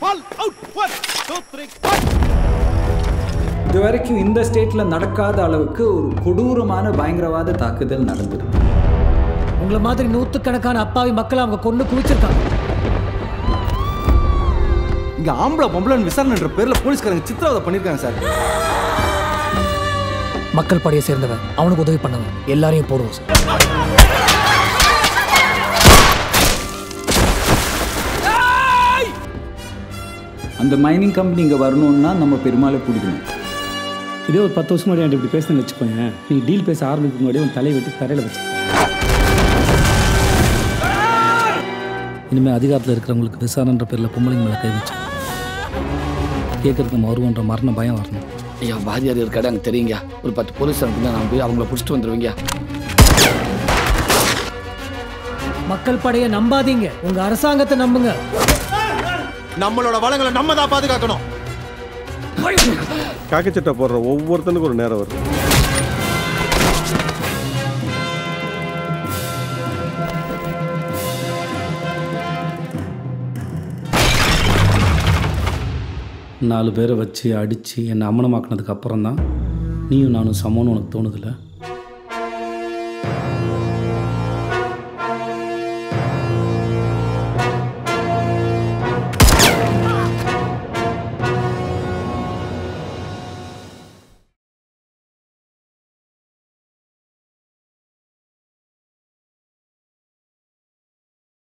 fall out one two three இது வரைக்கும் இந்த ஸ்டேட்டில் நடக்காத அளவுக்கு ஒரு கொடூரமான பயங்கரவாத தாக்குதல் நடந்திருக்கு உங்களை மாதிரி நூற்றுக்கணக்கான அப்பாவி மக்களை அவங்க கொண்டு குவிச்சிருக்காங்க இங்க ஆம்பளை பொம்பளைன்னு விசாரணைன்ற பேர்ல போலீஸ்காரங்க சித்திரவதை பண்ணிருக்காங்க சார் மக்கள் படையை சேர்ந்தவன் அவனுக்கு உதவி பண்ணவன் எல்லாரையும் போடுவோம் சார் அந்த மைனிங் கம்பெனி இங்கே வரணும்னா நம்ம பெருமாளை பிடிக்கணும் இதே ஒரு பத்து வருஷம் முன்னாடி என்கிட்ட இப்படி பேசுனேன்னு வச்சுக்கோங்க நீ டீல் பேச ஆரம்பிக்கும் முன்னாடி உன் தலையை வெட்டி தரையில் வச்சு இனிமேல் அதிகாரத்தில் இருக்கிறவங்களுக்கு விசாரணைன்ற பேரில் பொம்பளைங்க மேலே கை வச்சு கேட்கறதுக்கு நம்ம வருவோன்ற மரண பயம் வரணும் ஐயா வாதியார் இருக்காடு அங்கே தெரியுங்க ஒரு பத்து போலீஸ் அனுப்புங்க நான் போய் அவங்கள பிடிச்சிட்டு வந்துடுவீங்க மக்கள் படையை நம்பாதீங்க உங்க அரசாங்கத்தை நம்புங்க நம்மளோட வளங்களை நம்ம தான் பாதுகாக்கணும் காக்கச்சட்டை போடுற ஒவ்வொருத்தனுக்கும் ஒரு நேரம் வருது நாலு பேரை வச்சு அடித்து என்னை அம்மனமாக்குனதுக்கு அப்புறம் தான் நீயும் நானும் சமம்னு உனக்கு தோணுதில்ல